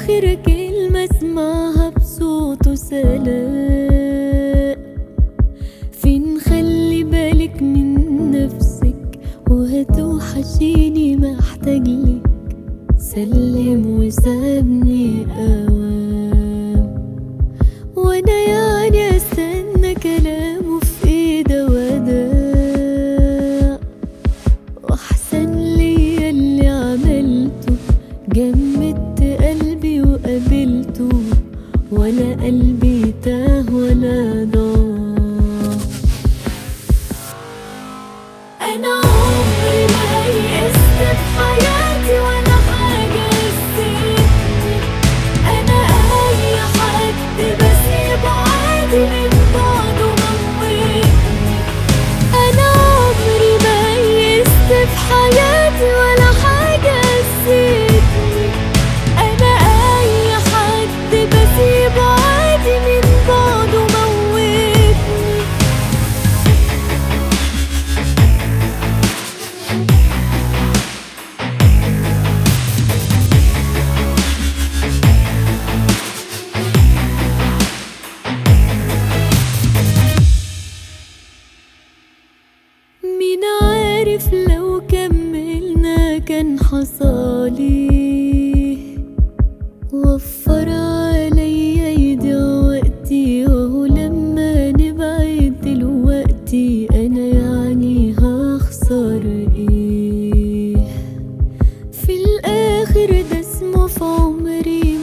آخر كلمة اسمعها بصوته سلام فين خلي بالك من نفسك وهتوحشيني محتاجلك سلم وسابني أوام وانا يعني استنى كلامه في ايده وداع واحسن ليا اللي عملته جمدت قلبي وقابلته ولا قلبي تاه ولا ضاع انا عمري ما يئست بحياتي ولا حاجه نسيتني انا اي حد بسيبه عادي من بعده موتني انا عمري ما يئست بحياتي ولا حاجه نسيتني انا اي حد بسيبه عادي من بعده موتني مين عارف لو كملنا كان حصالي وفر عليا يضيع وقتي وهو لما نبعد دلوقتي انا يعني هخسر ايه في الاخر ده اسمه في عمري